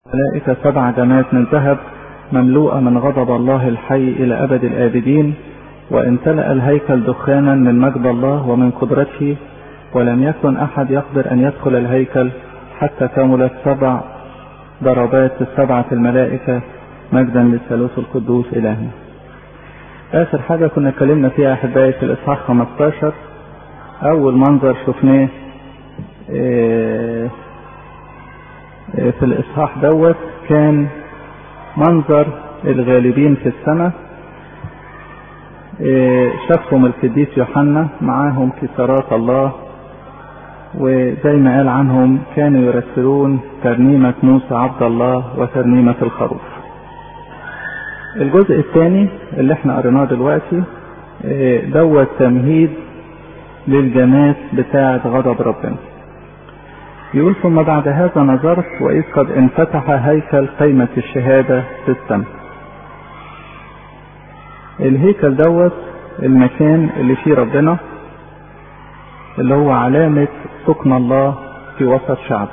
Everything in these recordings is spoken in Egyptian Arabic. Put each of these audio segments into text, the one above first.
ملائكة سبع جمات من ذهب مملوءة من غضب الله الحي إلى أبد الآبدين وامتلأ الهيكل دخانا من مجد الله ومن قدرته ولم يكن أحد يقدر أن يدخل الهيكل حتى كملت سبع ضربات السبعة الملائكة مجدا للثالوث القدوس إلهنا آخر حاجة كنا اتكلمنا فيها أحبائي في الإصحاح 15 أول منظر شفناه في الإصحاح دوت كان منظر الغالبين في السماء شافهم القديس يوحنا معاهم كسرات الله وزي ما قال عنهم كانوا يرسلون ترنيمة موسى عبد الله وترنيمة الخروف الجزء الثاني اللي احنا قريناه دلوقتي دوت تمهيد للجمات بتاعة غضب ربنا يقول ثم بعد هذا نظرت وإذ قد انفتح هيكل قيمة الشهادة في السماء الهيكل دوت المكان اللي فيه ربنا اللي هو علامة سكن الله في وسط شعبه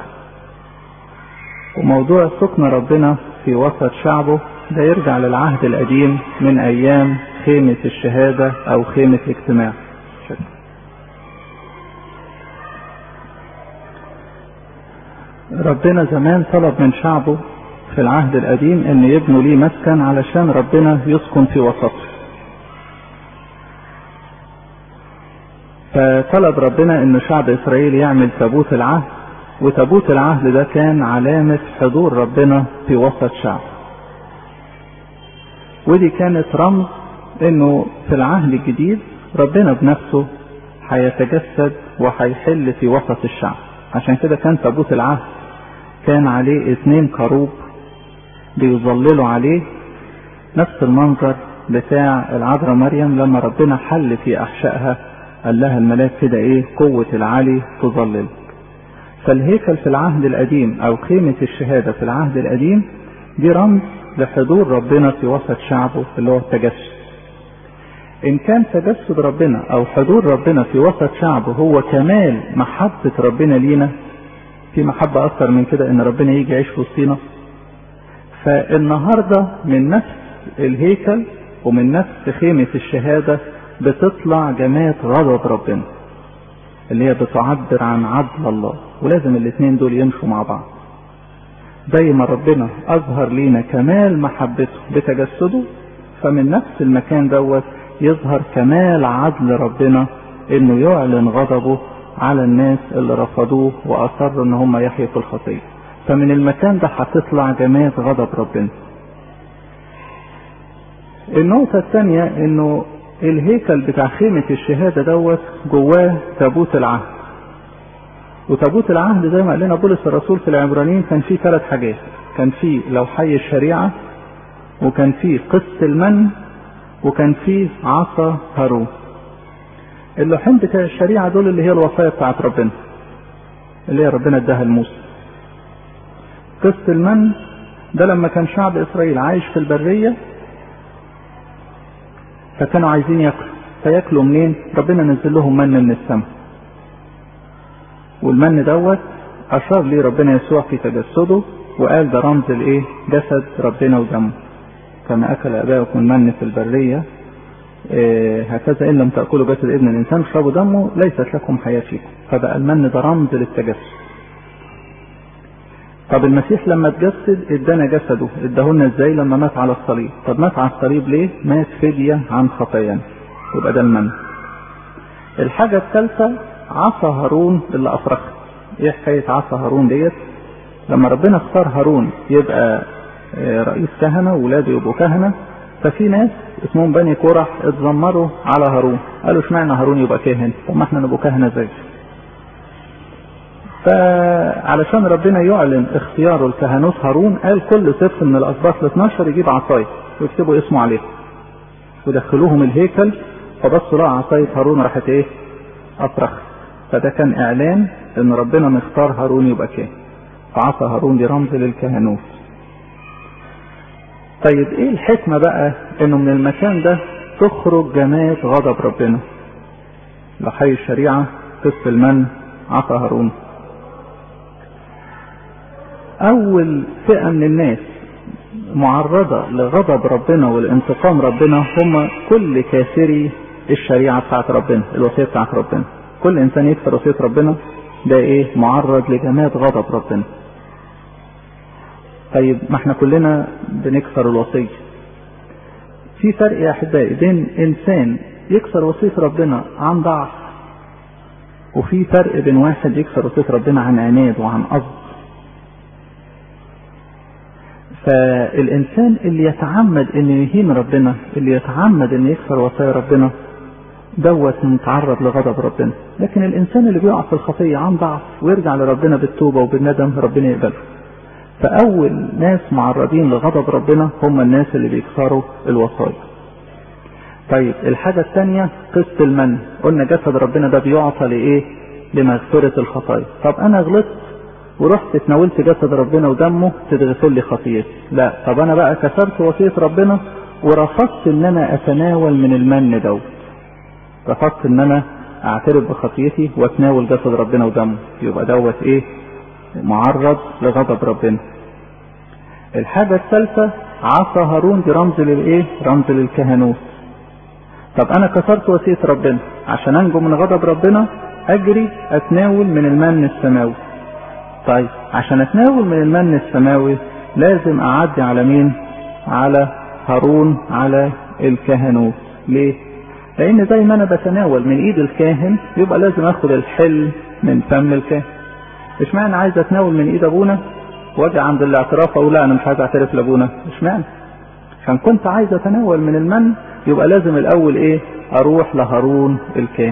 وموضوع سكن ربنا في وسط شعبه ده يرجع للعهد القديم من أيام خيمة الشهادة أو خيمة الاجتماع شكرا. ربنا زمان طلب من شعبه في العهد القديم ان يبنوا ليه مسكن علشان ربنا يسكن في وسطه فطلب ربنا ان شعب اسرائيل يعمل تابوت العهد وتابوت العهد ده كان علامة حضور ربنا في وسط شعب ودي كانت رمز انه في العهد الجديد ربنا بنفسه هيتجسد وهيحل في وسط الشعب عشان كده كان تابوت العهد كان عليه اثنين كروب بيظللوا عليه نفس المنظر بتاع العذراء مريم لما ربنا حل في احشائها قال لها الملاك كده ايه قوة العلي تظلل فالهيكل في العهد القديم او خيمة الشهادة في العهد القديم دي رمز لحضور ربنا في وسط شعبه اللي هو التجسد ان كان تجسد ربنا او حضور ربنا في وسط شعبه هو كمال محبة ربنا لينا في محبة اكتر من كده ان ربنا يجي يعيش في وسطينا فالنهاردة من نفس الهيكل ومن نفس خيمة الشهادة بتطلع جماعة غضب ربنا اللي هي بتعبر عن عدل الله ولازم الاثنين دول يمشوا مع بعض زي ما ربنا اظهر لينا كمال محبته بتجسده فمن نفس المكان دوت يظهر كمال عدل ربنا انه يعلن غضبه على الناس اللي رفضوه واصروا ان هم يحيوا في الخطيه فمن المكان ده هتطلع جماعة غضب ربنا النقطة الثانية انه الهيكل بتاع خيمة الشهادة دوت جواه تابوت العهد وتابوت العهد زي ما قال لنا بولس الرسول في العبرانيين كان فيه ثلاث حاجات كان فيه لوحي الشريعة وكان فيه قسط المن وكان فيه عصا هارون اللوحين بتاع الشريعة دول اللي هي الوصايا بتاعت ربنا اللي هي ربنا اداها لموسى قسط المن ده لما كان شعب اسرائيل عايش في البرية فكانوا عايزين ياكلوا فياكلوا منين ربنا نزل لهم من من السماء والمن دوت اشار ليه ربنا يسوع في تجسده وقال ده رمز الايه جسد ربنا ودمه كما اكل اباؤكم المن في البريه إيه هكذا ان لم تاكلوا جسد ابن الانسان اشربوا دمه ليست لكم حياه فيكم فبقى المن ده رمز للتجسد طب المسيح لما اتجسد ادانا جسده اداهولنا ازاي لما مات على الصليب طب مات على الصليب ليه مات فدية عن خطايانا يبقى ده المن الحاجة الثالثة عصا هارون اللي افرخت ايه حكاية عصا هارون ديت لما ربنا اختار هارون يبقى رئيس كهنة وولاده يبقوا كهنة ففي ناس اسمهم بني كورح اتذمروا على هارون قالوا اشمعنى هارون يبقى كاهن طب ما احنا نبقى كهنة زيه فعلشان ربنا يعلن اختياره لكهنوت هارون قال كل طفل من الاسباط ال 12 يجيب عصايه ويكتبوا اسمه عليه ودخلوهم الهيكل فبصوا لقوا عصايه هارون راحت ايه؟ افرخت فده كان اعلان ان ربنا مختار هارون يبقى كاهن فعصا هارون دي رمز للكهنوت طيب ايه الحكمة بقى انه من المكان ده تخرج جماعة غضب ربنا لحي الشريعة قسط المن عصا هارون اول فئة من الناس معرضة لغضب ربنا والانتقام ربنا هم كل كافري الشريعة بتاعت ربنا الوصية بتاعت ربنا كل انسان يكسر وصية ربنا ده ايه معرض لجماد غضب ربنا طيب ما احنا كلنا بنكسر الوصية في فرق يا احبائي بين انسان يكسر وصية ربنا عن ضعف وفي فرق بين واحد يكسر وصية ربنا عن عناد وعن قصد فالإنسان اللي يتعمد إنه يهين ربنا اللي يتعمد إنه يكسر وصايا ربنا دوت متعرض لغضب ربنا لكن الإنسان اللي بيقع في الخطية عن ضعف ويرجع لربنا بالتوبة وبالندم ربنا يقبله فأول ناس معرضين لغضب ربنا هم الناس اللي بيكسروا الوصايا طيب الحاجة الثانية قسط المن قلنا جسد ربنا ده بيعطى لإيه لمغفرة الخطايا طب أنا غلطت ورحت اتناولت جسد ربنا ودمه تتغفر لي خطيئتي لا طب انا بقى كسرت وصية ربنا ورفضت ان انا اتناول من المن دوت رفضت ان انا اعترف بخطيتي واتناول جسد ربنا ودمه يبقى دوت ايه معرض لغضب ربنا الحاجة الثالثة عصا هارون دي رمز للايه رمز للكهنوت طب انا كسرت وصية ربنا عشان انجو من غضب ربنا اجري اتناول من المن السماوي طيب عشان اتناول من المن السماوي لازم اعدي على مين على هارون على الكهنوت ليه لان زي ما انا بتناول من ايد الكاهن يبقى لازم اخد الحل من فم الكاهن مش معنى عايز اتناول من ايد ابونا واجي عند الاعتراف اقول لا انا مش عايز اعترف لابونا مش معنى عشان كنت عايز اتناول من المن يبقى لازم الاول ايه اروح لهارون الكاهن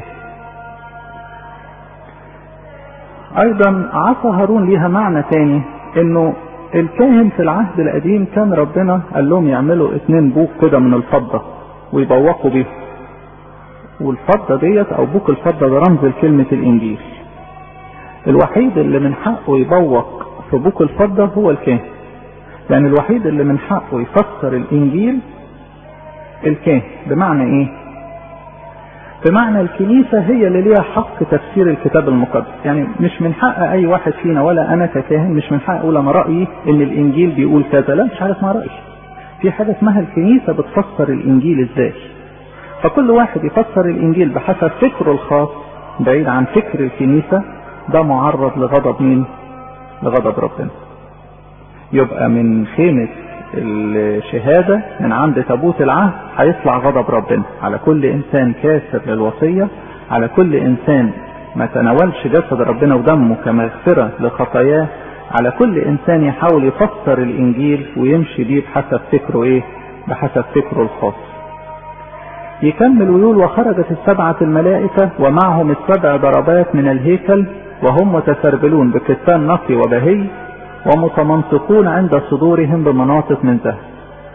ايضا عصا هارون ليها معنى تاني انه الكاهن في العهد القديم كان ربنا قال لهم يعملوا اتنين بوق كده من الفضة ويبوقوا بيه والفضة ديت او بوق الفضة ده رمز لكلمة الانجيل الوحيد اللي من حقه يبوق في بوق الفضة هو الكاهن يعني الوحيد اللي من حقه يفسر الانجيل الكاهن بمعنى ايه بمعنى الكنيسة هي اللي ليها حق تفسير الكتاب المقدس يعني مش من حق اي واحد فينا ولا انا ككاهن مش من حق اقول انا رأيي ان الانجيل بيقول كذا لا مش حاجة اسمها رأي في حاجة اسمها الكنيسة بتفسر الانجيل ازاي فكل واحد يفسر الانجيل بحسب فكره الخاص بعيد عن فكر الكنيسة ده معرض لغضب مين لغضب ربنا يبقى من خيمة الشهادة من عند تابوت العهد هيطلع غضب ربنا على كل انسان كاسر للوصية على كل انسان ما تناولش جسد ربنا ودمه كمغفرة لخطاياه على كل انسان يحاول يفسر الانجيل ويمشي بيه بحسب فكره ايه بحسب فكره الخاص يكمل ويقول وخرجت السبعة الملائكة ومعهم السبع ضربات من الهيكل وهم متسربلون بكتان نقي وبهي ومتمنطقون عند صدورهم بمناطق من ذهب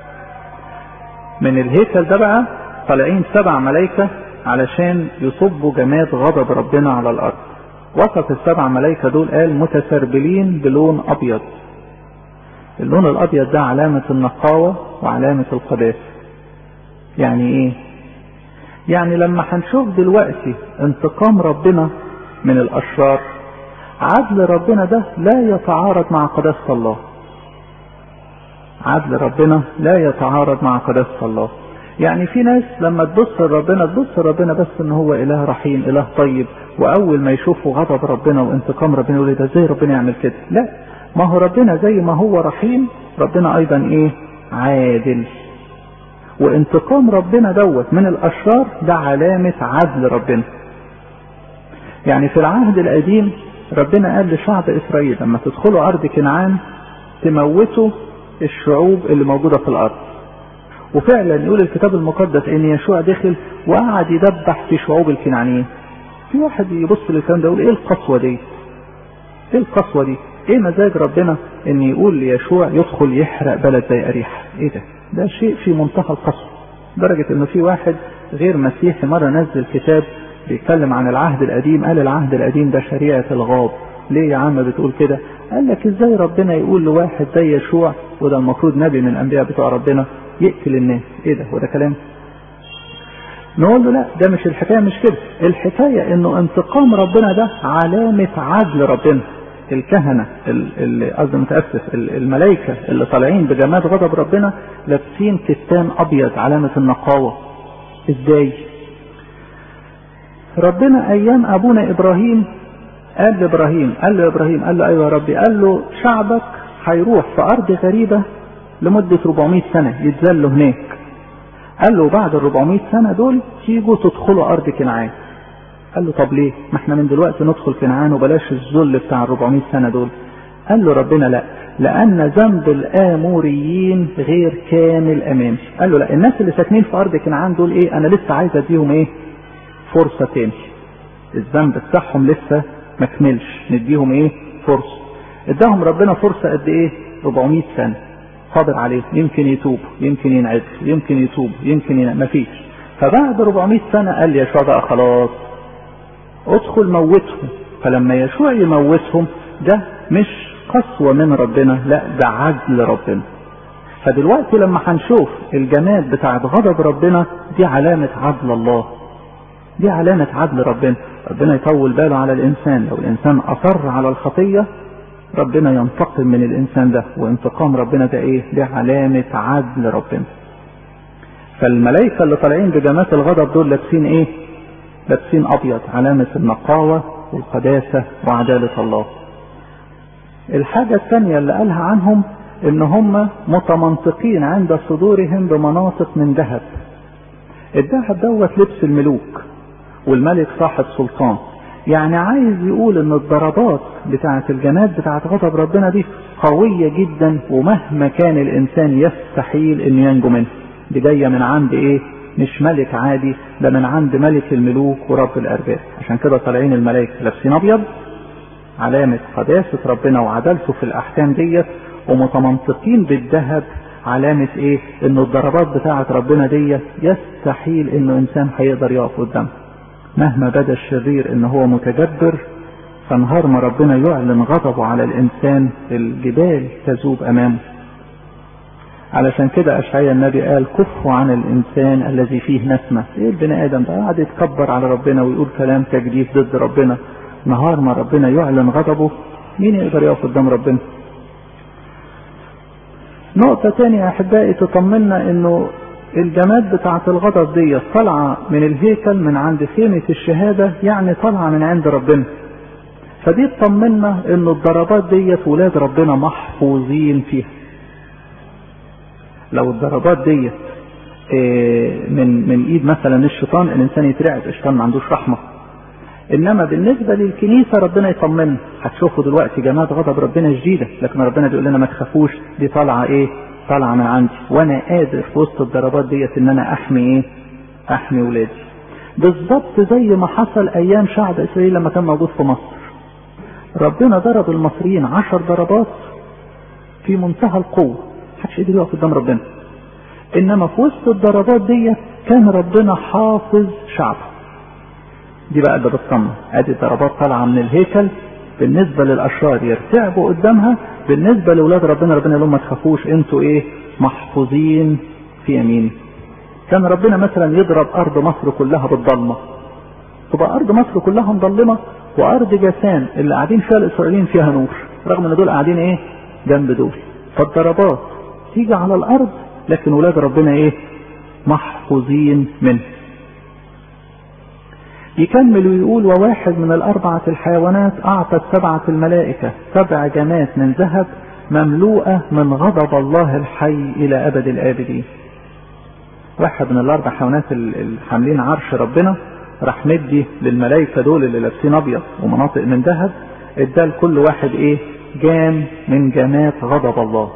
من الهيكل ده بقى طالعين سبع ملائكة علشان يصبوا جماد غضب ربنا على الارض وصف السبع ملائكة دول قال متسربلين بلون ابيض اللون الابيض ده علامة النقاوة وعلامة القداسة يعني ايه يعني لما هنشوف دلوقتي انتقام ربنا من الاشرار عدل ربنا ده لا يتعارض مع قداسة الله عدل ربنا لا يتعارض مع قداسة الله يعني في ناس لما تبص لربنا تبص لربنا بس ان هو اله رحيم اله طيب واول ما يشوفوا غضب ربنا وانتقام ربنا يقول ده ازاي ربنا يعمل كده لا ما هو ربنا زي ما هو رحيم ربنا ايضا ايه عادل وانتقام ربنا دوت من الاشرار ده علامة عدل ربنا يعني في العهد القديم ربنا قال لشعب اسرائيل لما تدخلوا ارض كنعان تموتوا الشعوب اللي موجودة في الارض وفعلا يقول الكتاب المقدس ان يشوع دخل وقعد يدبح في شعوب الكنعانيين في واحد يبص للكلام ده يقول ايه القسوة دي ايه القسوة دي ايه مزاج ربنا ان يقول ليشوع يدخل يحرق بلد زي اريحة ايه ده ده شيء في منتهى القسوة درجة انه في واحد غير مسيحي مرة نزل كتاب بيتكلم عن العهد القديم قال العهد القديم ده شريعة الغاب ليه يا عم بتقول كده قال لك ازاي ربنا يقول لواحد زي يشوع وده المفروض نبي من الانبياء بتوع ربنا يقتل الناس ايه ده وده كلام نقول له لا ده مش الحكاية مش كده الحكاية انه انتقام ربنا ده علامة عدل ربنا الكهنة اللي قصدي متأسف الملائكة اللي طالعين بجماد غضب ربنا لابسين كتان أبيض علامة النقاوة ازاي؟ ربنا أيام أبونا إبراهيم قال لإبراهيم قال له إبراهيم قال له أيوة يا ربي قال له شعبك هيروح في أرض غريبة لمدة 400 سنة يتذلوا هناك قال له بعد ال 400 سنة دول تيجوا تدخلوا أرض كنعان قال له طب ليه؟ ما احنا من دلوقتي ندخل كنعان وبلاش الذل بتاع ال 400 سنة دول. قال له ربنا لا لأن ذنب الآموريين غير كامل أمامي. قال له لا الناس اللي ساكنين في أرض كنعان دول إيه؟ أنا لسه عايز أديهم إيه؟ فرصة تاني. الذنب بتاعهم لسه ما كملش، نديهم إيه؟ فرصة. اداهم ربنا فرصة قد إيه؟ 400 سنة. صابر عليه يمكن يتوب يمكن ينعد يمكن يتوب يمكن ينعد مفيش فبعد 400 سنة قال يشوع بقى خلاص ادخل موتهم فلما يشوع يموتهم ده مش قسوة من ربنا لا ده عدل ربنا فدلوقتي لما هنشوف الجماد بتاعت غضب ربنا دي علامة عدل الله دي علامة عدل ربنا ربنا يطول باله على الإنسان لو الإنسان أصر على الخطية ربنا ينتقم من الإنسان ده وانتقام ربنا ده إيه ده علامة عدل ربنا فالملائكة اللي طالعين بجماد الغضب دول لابسين إيه لابسين ابيض علامة النقاوة والقداسة وعدالة الله الحاجة الثانية اللي قالها عنهم ان هم متمنطقين عند صدورهم بمناطق من ذهب الذهب دوت لبس الملوك والملك صاحب سلطان يعني عايز يقول ان الضربات بتاعة الجماد بتاعة غضب ربنا دي قوية جدا ومهما كان الانسان يستحيل ان ينجو منها دي جاية من عند ايه مش ملك عادي ده من عند ملك الملوك ورب الارباب عشان كده طالعين الملائكه لابسين ابيض علامة قداسة ربنا وعدالته في الأحكام ديت ومتمنطقين بالذهب علامة إيه؟ إنه الضربات بتاعة ربنا ديت يستحيل إنه إنسان هيقدر يقف قدامها. مهما بدا الشرير إن هو متجبر فنهار ما ربنا يعلن غضبه على الإنسان الجبال تذوب أمامه. علشان كده أشعيا النبي قال كفوا عن الإنسان الذي فيه نسمة إيه البني آدم ده قاعد يتكبر على ربنا ويقول كلام تجديف ضد ربنا نهار ما ربنا يعلن غضبه مين يقدر يقف قدام ربنا نقطة تانية يا أحبائي تطمنا إنه الجماد بتاعة الغضب دي طالعة من الهيكل من عند خيمة الشهادة يعني طالعة من عند ربنا فدي تطمنا إنه الضربات دي ولاد ربنا محفوظين فيها لو الضربات دي من من ايد مثلا الشيطان الانسان يترعب الشيطان ما عندوش رحمه انما بالنسبه للكنيسه ربنا يطمنا هتشوفوا دلوقتي جماد غضب ربنا شديده لكن ربنا بيقول لنا ما تخافوش دي طالعه ايه طالعه من عندي وانا قادر في وسط الضربات ديت ان انا احمي ايه احمي ولادي بالظبط زي ما حصل ايام شعب اسرائيل لما كان موجود في مصر ربنا ضرب المصريين عشر ضربات في منتهى القوه محدش قدر يقف قدام ربنا انما في وسط الضربات ديت كان ربنا حافظ شعبه دي بقى ده بتطمن ادي الضربات طالعه من الهيكل بالنسبه للاشرار يرتعبوا قدامها بالنسبه لاولاد ربنا ربنا يقول لهم ما تخافوش انتوا ايه محفوظين في يميني كان ربنا مثلا يضرب ارض مصر كلها بالضلمه تبقى ارض مصر كلها مظلمه وارض جسان اللي قاعدين فيها الاسرائيليين فيها نور رغم ان دول قاعدين ايه جنب دول فالضربات تيجي على الارض لكن ولاد ربنا ايه محفوظين منه يكمل ويقول وواحد من الأربعة الحيوانات أعطت سبعة الملائكة سبع جمات من ذهب مملوءة من غضب الله الحي إلى أبد الآبدين واحد من الأربع حيوانات الحاملين عرش ربنا راح مدي للملائكة دول اللي لابسين أبيض ومناطق من ذهب ادى لكل واحد إيه جام من جامات غضب الله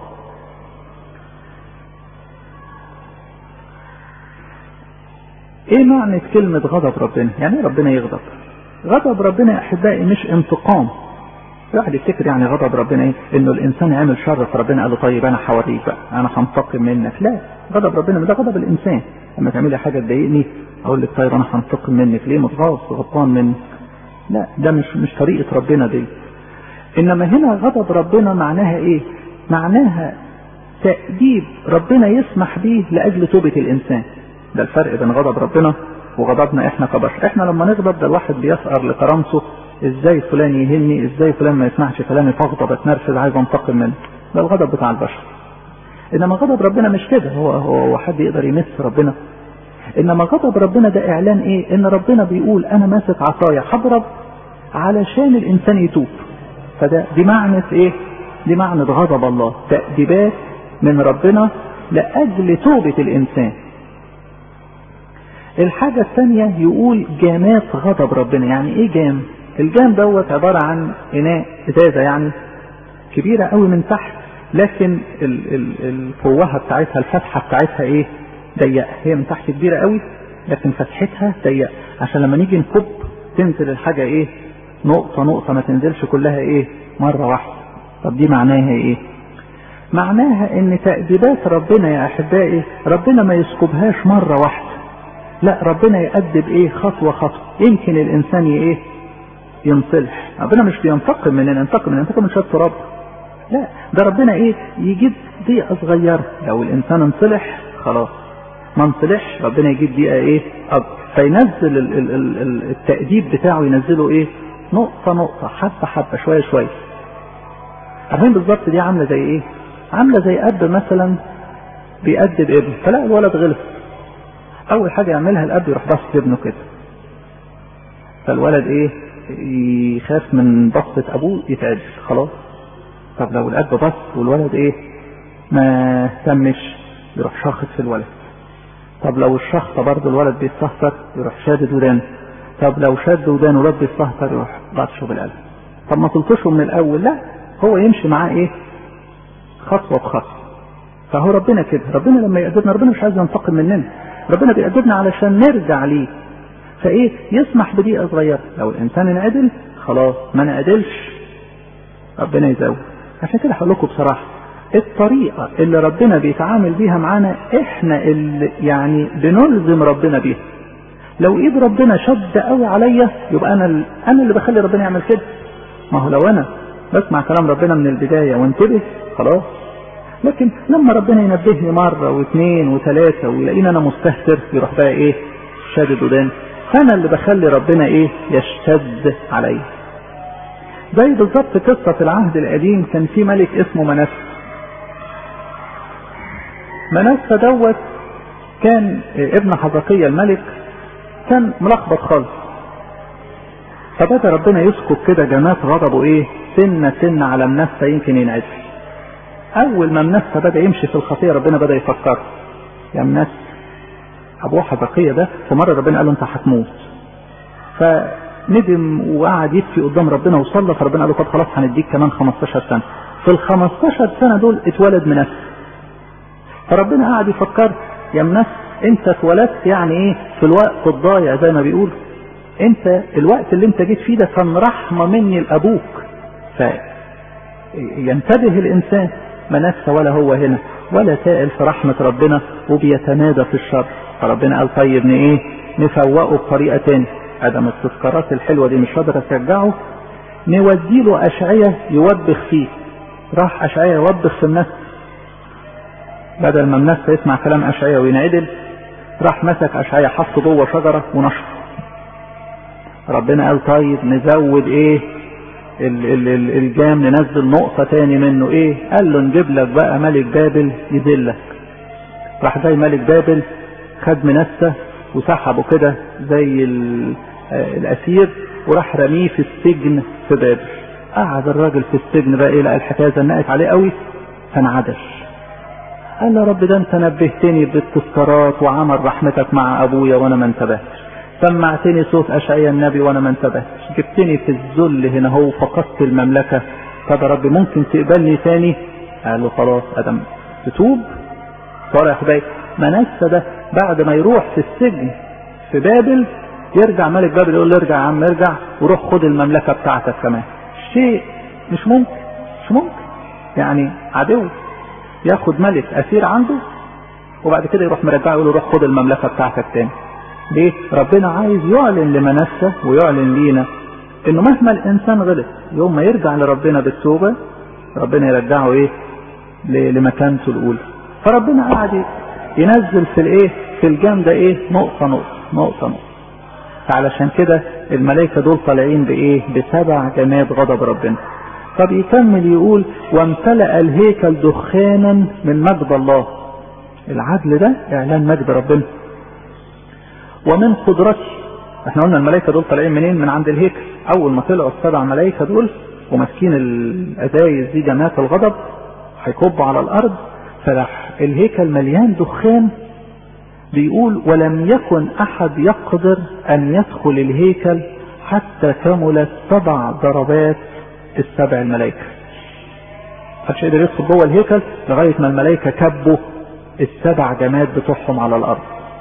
ايه معنى كلمة غضب ربنا؟ يعني ايه ربنا يغضب؟ غضب ربنا يا احبائي مش انتقام. الواحد يفتكر يعني غضب ربنا ايه؟ انه الانسان عمل شر فربنا قال له طيب انا هوريك بقى، انا هنتقم منك، لا، غضب ربنا ده غضب الانسان، لما تعملي حاجة تضايقني اقول لك طيب انا هنتقم منك، ليه متغاظ غضبان منك؟ لا، ده مش مش طريقة ربنا دي. انما هنا غضب ربنا معناها ايه؟ معناها تأديب ربنا يسمح به لأجل توبة الإنسان. ده الفرق بين غضب ربنا وغضبنا احنا كبشر احنا لما نغضب ده الواحد بيسأر لكرامته ازاي فلان يهني ازاي فلان ما يسمعش كلامي فاغضب اتنرفز عايز انتقم منه ده الغضب بتاع البشر انما غضب ربنا مش كده هو هو حد يقدر يمس ربنا انما غضب ربنا ده اعلان ايه ان ربنا بيقول انا ماسك عصايا هضرب علشان الانسان يتوب فده دي معنى ايه دي معنى غضب الله تأديبات من ربنا لأجل توبة الإنسان الحاجة الثانية يقول جامات غضب ربنا يعني ايه جام الجام دوت عبارة عن اناء ازازة يعني كبيرة قوي من تحت لكن ال ال الفوهة بتاعتها الفتحة بتاعتها ايه ضيقة هي من تحت كبيرة قوي لكن فتحتها ضيقة عشان لما نيجي نكب تنزل الحاجة ايه نقطة نقطة ما تنزلش كلها ايه مرة واحدة طب دي معناها ايه معناها ان تأديبات ربنا يا احبائي ربنا ما يسكبهاش مرة واحدة لا ربنا يأدب ايه خطوة خطوة يمكن الانسان ايه ينصلح ربنا مش بينتقم مننا ينتقم مننا ينتقم من شوية تراب لا ده ربنا ايه يجيب دقيقة صغيرة لو الانسان انصلح خلاص ما انصلحش ربنا يجيب دقيقة ايه أكبر فينزل ال ال ال التأديب بتاعه ينزله ايه نقطة نقطة حبة حبة شوية شوية عارفين بالظبط دي عاملة زي ايه عاملة زي اب مثلا بيأدب ابنه فلا الولد غلط اول حاجة يعملها الاب يروح بص ابنه كده فالولد ايه يخاف من بصة ابوه يتعدل خلاص طب لو الاب بص والولد ايه ما اهتمش يروح شاخط في الولد طب لو الشخطة برضه الولد بيستهتر يروح شادد ودانه طب لو شد ودانه الولد بيستهتر يروح بطشه بالقلم طب ما تلطشه من الاول لا هو يمشي معاه ايه خطوة بخطوة فهو ربنا كده ربنا لما يقدرنا ربنا مش عايز ينتقم مننا ربنا بيقدرنا علشان نرجع ليه فايه يسمح بدقيقة صغيرة لو الانسان انعدل خلاص ما انعدلش ربنا يزود عشان كده هقول لكم بصراحة الطريقة اللي ربنا بيتعامل بيها معانا احنا اللي يعني بنلزم ربنا بيها لو ايد ربنا شد قوي عليا يبقى انا ال... انا اللي بخلي ربنا يعمل كده ما هو لو انا بسمع كلام ربنا من البداية وانتبه خلاص لكن لما ربنا ينبهني مرة واثنين وثلاثة ويلاقيني انا مستهتر يروح بقى ايه شادد ودان فانا اللي بخلي ربنا ايه يشتد عليا زي بالظبط قصة في العهد القديم كان في ملك اسمه منسى منسى دوت كان ابن حزقية الملك كان ملخبط خالص فبدا ربنا يسكب كده جمات غضبه ايه سنة سنة على منسى يمكن ينعدل اول ما منسى بدا يمشي في الخطية ربنا بدا يفكر يا منسى ابوه حزقية ده في مرة ربنا قال له انت هتموت فندم وقعد يبكي قدام ربنا وصلى فربنا قال له طب خلاص هنديك كمان 15 سنة في ال 15 سنة دول اتولد منسى فربنا قعد يفكر يا منسى انت اتولدت يعني ايه في الوقت الضايع زي ما بيقول انت الوقت اللي انت جيت فيه ده كان رحمة مني لابوك فينتبه الانسان ما نسى ولا هو هنا ولا سائل في رحمة ربنا وبيتمادى في الشر فربنا قال طيب ايه نفوقه بطريقة تاني ادم التذكارات الحلوة دي مش قادر ترجعه نوديله اشعية يوبخ فيه راح اشعية يوبخ في الناس بدل ما الناس يسمع كلام اشعية وينعدل راح مسك اشعية حطه جوه شجرة ونشره ربنا قال طيب نزود ايه ال ال ال الجام ننزل نقطة تاني منه ايه قال له نجيب لك بقى ملك بابل يذلك راح زي ملك بابل خد منسى وسحبه كده زي الاسير وراح رميه في السجن في بابل قعد الراجل في السجن بقى ايه لقى الحكايه زنقت عليه قوي فانعدل قال يا رب ده انت نبهتني بالتذكارات وعمل رحمتك مع ابويا وانا ما انتبهتش سمعتني صوت اشعيا النبي وانا ما انتبهتش جبتني في الذل هنا هو فقدت المملكه طب يا رب ممكن تقبلني تاني قال له خلاص ادم تتوب صالح بقى منسى ده بعد ما يروح في السجن في بابل يرجع ملك بابل يقول له ارجع يا عم ارجع وروح خد المملكه بتاعتك كمان شيء مش ممكن مش ممكن يعني عدو ياخد ملك اسير عنده وبعد كده يروح مرجعه يقول له روح خد المملكه بتاعتك تاني ليه؟ ربنا عايز يعلن لمنسى ويعلن لينا انه مهما الانسان غلط يوم ما يرجع لربنا بالتوبه ربنا يرجعه ايه؟ لمكانته الاولى. فربنا قاعد ينزل في الايه؟ في الجام ده ايه؟ نقطه نقطه نقطه نقطه. فعلشان كده الملائكة دول طالعين بإيه بسبع جماد غضب ربنا طب يكمل يقول وامتلأ الهيكل دخانا من مجد الله العدل ده اعلان مجد ربنا ومن قدرته احنا قلنا الملائكة دول طالعين منين من عند الهيكل اول ما طلعوا السبع ملائكة دول وماسكين الازايز دي جماعة الغضب هيكبوا على الارض فراح الهيكل مليان دخان بيقول ولم يكن احد يقدر ان يدخل الهيكل حتى كملت سبع ضربات السبع الملائكة محدش قدر يدخل جوه الهيكل لغاية ما الملائكة كبوا السبع جماد بتوعهم على الارض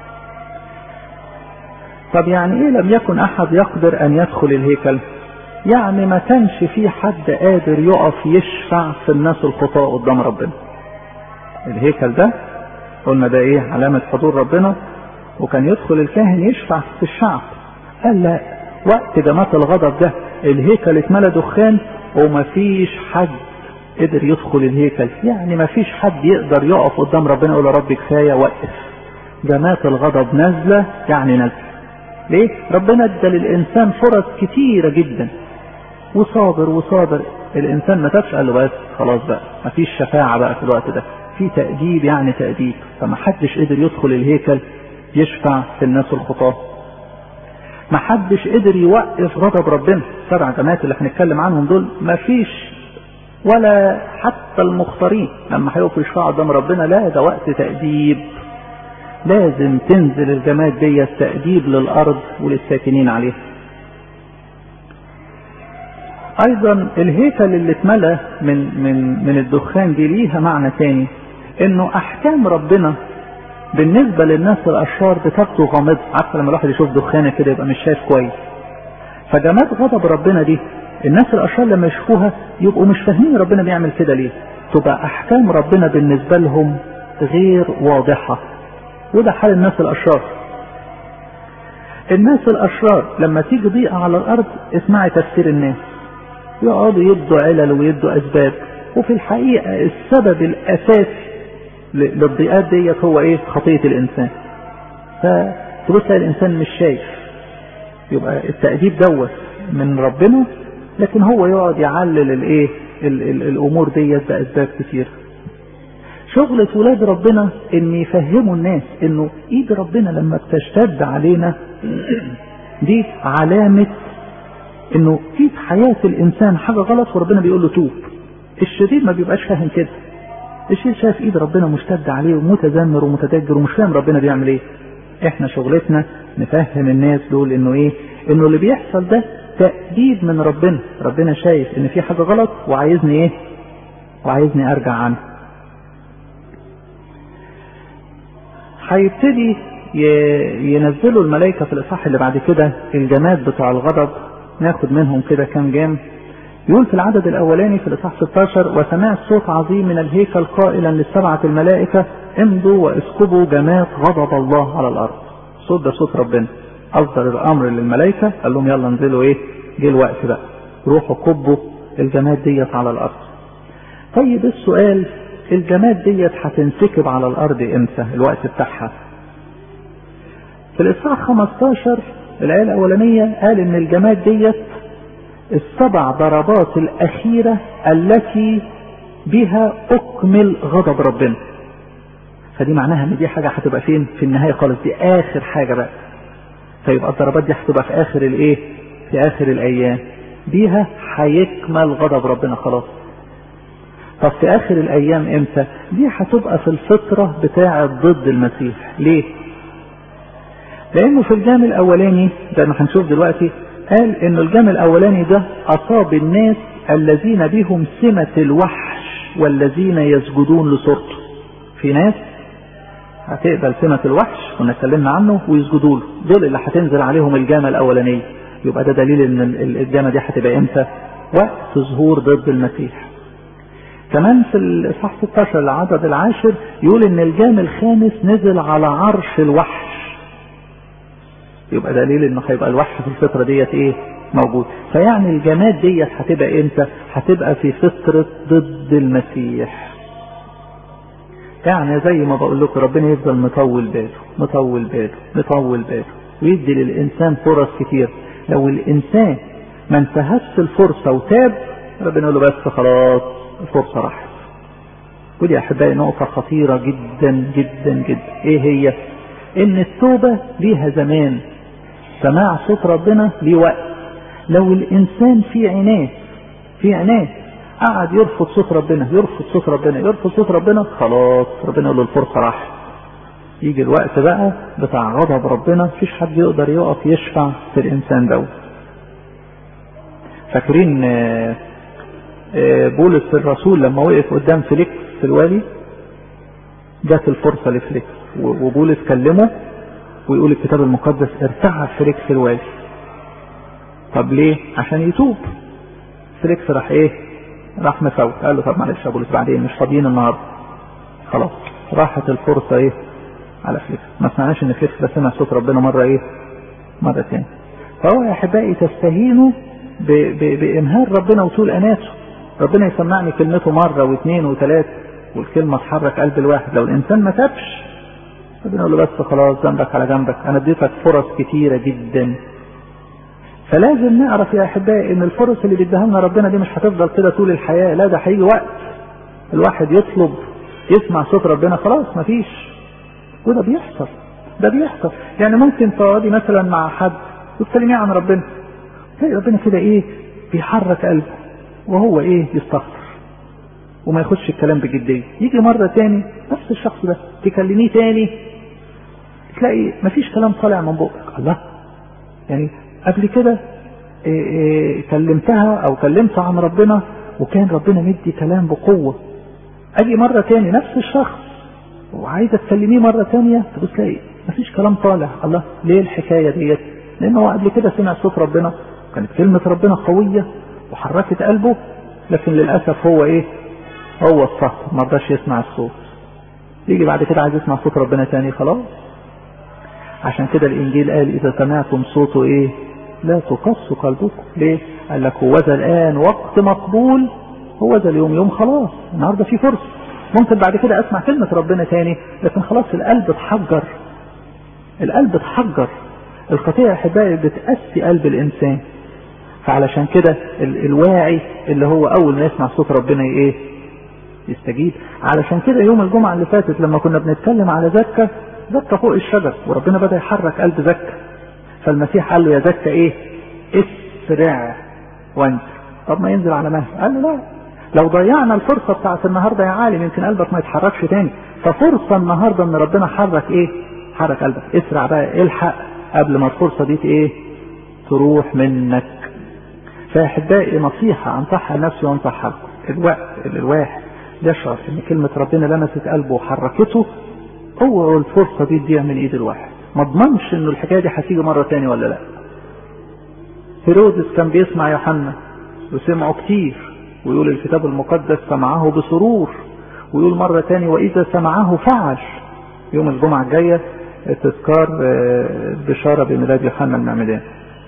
طب يعني ايه لم يكن احد يقدر ان يدخل الهيكل يعني ما كانش في حد قادر يقف يشفع في الناس الخطاة قدام ربنا الهيكل ده قلنا ده ايه علامة حضور ربنا وكان يدخل الكاهن يشفع في الشعب قال لا وقت جماعة الغضب ده الهيكل اتملى دخان ومفيش حد قدر يدخل الهيكل يعني مفيش حد يقدر يقف قدام ربنا يقول يا رب كفاية وقف جماعة الغضب نازلة يعني نازلة ليه ربنا ادى للانسان فرص كتيرة جدا وصابر وصابر الانسان ما تابش قال له بس خلاص بقى مفيش شفاعة بقى في الوقت ده في تأديب يعني تأديب فما حدش قدر يدخل الهيكل يشفع في الناس الخطاة ما حدش قدر يوقف غضب ربنا سبع جماعات اللي هنتكلم عنهم دول ما فيش ولا حتى المختارين لما هيقفوا يشفعوا قدام ربنا لا ده وقت تأديب لازم تنزل الجماد دي تأديب للأرض وللساكنين عليها أيضا الهيكل اللي اتملى من من من الدخان دي ليها معنى تاني إنه أحكام ربنا بالنسبة للناس الأشرار بتبدو غامضة عارفة لما الواحد يشوف دخانة كده يبقى مش شايف كويس فجماد غضب ربنا دي الناس الأشرار لما يشوفوها يبقوا مش فاهمين ربنا بيعمل كده ليه تبقى أحكام ربنا بالنسبة لهم غير واضحة وده حال الناس الأشرار الناس الأشرار لما تيجي ضيقة على الأرض اسمعي تفسير الناس يقعدوا يدوا علل ويدوا أسباب وفي الحقيقة السبب الأساسي للضيقات ديت هو إيه خطية الإنسان فتبص الإنسان مش شايف يبقى التأديب دوت من ربنا لكن هو يقعد يعلل الايه الامور ديت باسباب كتير شغلة ولاد ربنا ان يفهموا الناس انه ايد ربنا لما بتشتد علينا دي علامة انه في حياة الانسان حاجة غلط وربنا بيقول له توب الشرير ما بيبقاش فاهم كده الشرير شايف ايد ربنا مشتد عليه ومتذمر ومتدجر ومش فاهم ربنا بيعمل ايه احنا شغلتنا نفهم الناس دول انه ايه انه اللي بيحصل ده تأديب من ربنا ربنا شايف ان في حاجة غلط وعايزني ايه وعايزني ارجع عنه هيبتدي ينزلوا الملائكة في الإصحاح اللي بعد كده الجماد بتوع الغضب ناخد منهم كده كام جام يقول في العدد الأولاني في الإصحاح 16 وسمعت صوت عظيم من الهيكل قائلا للسبعة الملائكة امضوا واسكبوا جماد غضب الله على الأرض صوت ده صوت ربنا أصدر الأمر للملائكة قال لهم يلا انزلوا إيه جه الوقت بقى روحوا كبوا الجماد ديت على الأرض طيب السؤال الجماد ديت هتنسكب على الارض امتى الوقت بتاعها في الاصحاح 15 الايه الاولانيه قال ان الجماد ديت السبع ضربات الاخيره التي بها اكمل غضب ربنا فدي معناها ان دي حاجه هتبقى فين في النهايه خالص دي اخر حاجه بقى فيبقى الضربات دي هتبقى في اخر الايه في اخر الايام بيها هيكمل غضب ربنا خلاص طب في اخر الايام امتى دي هتبقى في الفترة بتاعة ضد المسيح ليه لانه في الجام الاولاني زي ما هنشوف دلوقتي قال ان الجام الاولاني ده اصاب الناس الذين بهم سمة الوحش والذين يسجدون لصورته في ناس هتقبل سمة الوحش كنا اتكلمنا عنه ويسجدوا له دول اللي هتنزل عليهم الجامة الاولانية يبقى ده دليل ان الجامة دي هتبقى امتى وقت ظهور ضد المسيح كمان في الاصحاح 16 العدد العاشر يقول ان الجام الخامس نزل على عرش الوحش يبقى دليل انه هيبقى الوحش في الفتره ديت ايه موجود فيعني الجماد ديت هتبقى امتى هتبقى في فتره ضد المسيح يعني زي ما بقول لكم ربنا يفضل مطول باله مطول باله مطول باله ويدي للإنسان فرص كتير لو الإنسان ما انتهزش الفرصة وتاب ربنا يقول له بس خلاص الفرصة راحت ودي يا أحبائي نقطة خطيرة جدا جدا جدا إيه هي؟ إن التوبة ليها زمان سماع صوت ربنا ليه وقت لو الإنسان في عناد في عناد قعد يرفض صوت ربنا يرفض صوت ربنا يرفض صوت ربنا خلاص ربنا يقول له الفرصة راحت يجي الوقت بقى بتاع غضب ربنا مفيش حد يقدر يقف يشفع في الإنسان دوت فاكرين بولس الرسول لما وقف قدام فيليكس في الوالي جات الفرصة لفليكس وبولس كلمه ويقول الكتاب المقدس ارتعب فليكس الوالي طب ليه عشان يتوب فليكس راح ايه راح مفوت قال له طب معلش يا بولس بعدين مش فاضيين النهارده خلاص راحت الفرصة ايه على فليكس ما سمعناش ان فليكس ده سمع صوت ربنا مرة ايه مرة تاني فهو يا احبائي تستهينوا بامهال ربنا وطول اناته ربنا يسمعني كلمته مرة واثنين وثلاثة والكلمة تحرك قلب الواحد لو الانسان ما تابش ربنا يقول له بس خلاص ذنبك على جنبك انا اديتك فرص كتيرة جدا فلازم نعرف يا احبائي ان الفرص اللي بيديها لنا ربنا دي مش هتفضل كده طول الحياة لا ده هيجي وقت الواحد يطلب يسمع صوت ربنا خلاص مفيش وده بيحصل ده بيحصل يعني ممكن تقعدي مثلا مع حد وتكلميه عن ربنا تلاقي ربنا كده ايه بيحرك قلبه وهو ايه يستغفر وما ياخدش الكلام بجديه يجي مره تاني نفس الشخص ده تكلميه تاني تلاقي مفيش كلام طالع من بقك الله يعني قبل كده إيه إيه كلمتها او كلمت عن ربنا وكان ربنا مدي كلام بقوه اجي مره تاني نفس الشخص وعايزه تكلميه مره تانيه تبص تلاقي مفيش كلام طالع الله ليه الحكايه ديت لان هو قبل كده سمع صوت ربنا كانت كلمه ربنا قويه وحركت قلبه لكن للاسف هو ايه هو الصح ما رضاش يسمع الصوت يجي بعد كده عايز يسمع صوت ربنا تاني خلاص عشان كده الانجيل قال اذا سمعتم صوته ايه لا تقص قلبكم ليه قال لك هو ذا الان وقت مقبول هو ذا اليوم يوم خلاص النهارده في فرصه ممكن بعد كده اسمع كلمه ربنا تاني لكن خلاص القلب اتحجر القلب اتحجر الخطيئه يا احبائي بتاسي قلب الانسان فعلشان كده الواعي اللي هو اول ما يسمع صوت ربنا ايه يستجيب علشان كده يوم الجمعه اللي فاتت لما كنا بنتكلم على زكا زكا فوق الشجر وربنا بدا يحرك قلب زكا فالمسيح قال له يا زكا ايه اسرع وانت طب ما ينزل على مهل قال له لا لو ضيعنا الفرصة بتاعت النهاردة يا عالم يمكن قلبك ما يتحركش تاني ففرصة النهاردة ان ربنا حرك ايه حرك قلبك اسرع بقى الحق قبل ما الفرصة دي ايه تروح منك فاحبائي نصيحة انصحها لنفسي وانصحها لكم الوقت اللي الواحد يشعر ان كلمة ربنا لمست قلبه وحركته هو الفرصة دي تضيع من ايد الواحد ما اضمنش انه الحكاية دي هتيجي مرة تاني ولا لا هيرودس كان بيسمع يوحنا وسمعه كتير ويقول الكتاب المقدس سمعه بسرور ويقول مرة تاني وإذا سمعه فعل يوم الجمعة الجاية تذكار بشارة بميلاد يوحنا المعمدان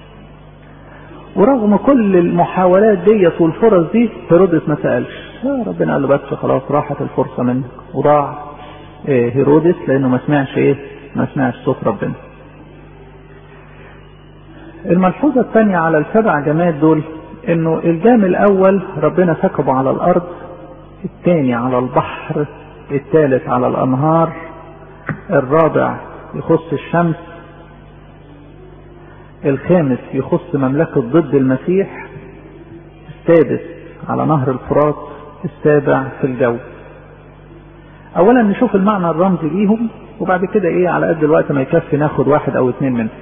ورغم كل المحاولات ديت والفرص دي هيرودس ما سألش ربنا قال له بس خلاص راحت الفرصة منك وضاع هيرودس لأنه ما سمعش إيه ما سمعش صوت ربنا الملحوظة الثانية على السبع جماد دول انه الجام الاول ربنا سكبه على الارض الثاني على البحر الثالث على الانهار الرابع يخص الشمس الخامس يخص مملكة ضد المسيح السادس على نهر الفرات السابع في الجو اولا نشوف المعنى الرمزي ليهم وبعد كده ايه على قد الوقت ما يكفي ناخد واحد او اتنين منهم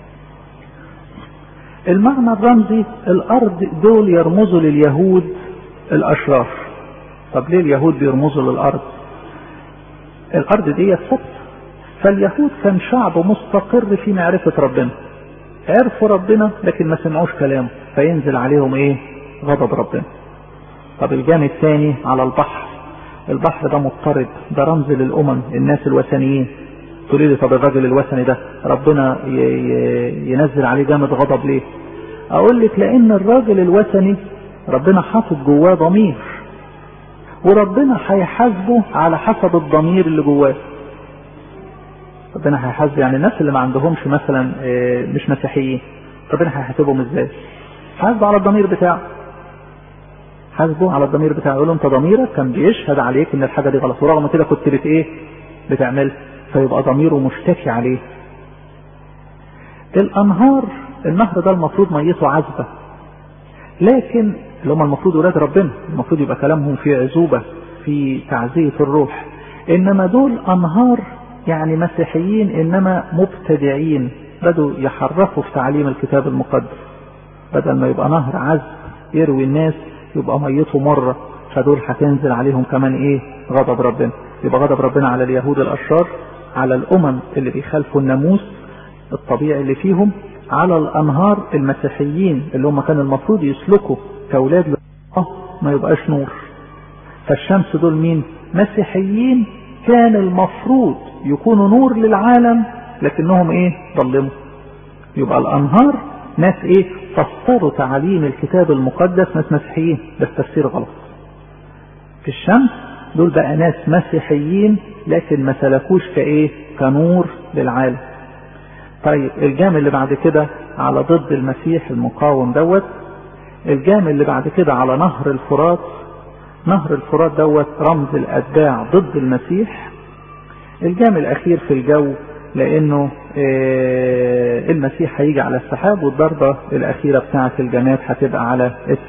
المعنى الرمزي الارض دول يرمزوا لليهود الاشرار طب ليه اليهود بيرمزوا للارض الارض دي ثابته فاليهود كان شعب مستقر في معرفة ربنا عرفوا ربنا لكن ما سمعوش كلامه فينزل عليهم ايه غضب ربنا طب الجانب الثاني على البحر البحر ده مضطرب ده رمز للامم الناس الوثنيين تقولي لي طب الراجل الوثني ده ربنا ينزل عليه جامد غضب ليه اقول لك لان الراجل الوثني ربنا حاطط جواه ضمير وربنا هيحاسبه على حسب الضمير اللي جواه ربنا هيحاسب يعني الناس اللي ما عندهمش مثلا مش مسيحيين ربنا هيحاسبهم ازاي حاسبه على الضمير بتاعه حاسبه على الضمير بتاعه يقول له انت ضميرك كان بيشهد عليك ان الحاجه دي غلط ورغم كده كنت بت ايه بتعمل فيبقى ضميره مشتكي عليه الانهار النهر ده المفروض ميته عذبه لكن اللي هم المفروض ولاد ربنا المفروض يبقى كلامهم في عزوبه في تعزيه الروح انما دول انهار يعني مسيحيين انما مبتدعين بدوا يحرفوا في تعليم الكتاب المقدس بدل ما يبقى نهر عذب يروي الناس يبقى ميته مرة فدول هتنزل عليهم كمان ايه غضب ربنا يبقى غضب ربنا على اليهود الاشرار على الامم اللي بيخالفوا الناموس الطبيعي اللي فيهم على الانهار المسيحيين اللي هم كان المفروض يسلكوا كاولاد الله ما يبقاش نور فالشمس دول مين مسيحيين كان المفروض يكونوا نور للعالم لكنهم ايه ظلموا يبقى الانهار ناس ايه فسروا تعاليم الكتاب المقدس ناس مسيحيين بس تفسير غلط في الشمس دول بقى ناس مسيحيين لكن ما سلكوش كايه كنور للعالم طيب الجام اللي بعد كده على ضد المسيح المقاوم دوت الجام اللي بعد كده على نهر الفرات نهر الفرات دوت رمز الاتباع ضد المسيح الجام الاخير في الجو لانه المسيح هيجي على السحاب والضربة الاخيرة بتاعة الجماد هتبقى على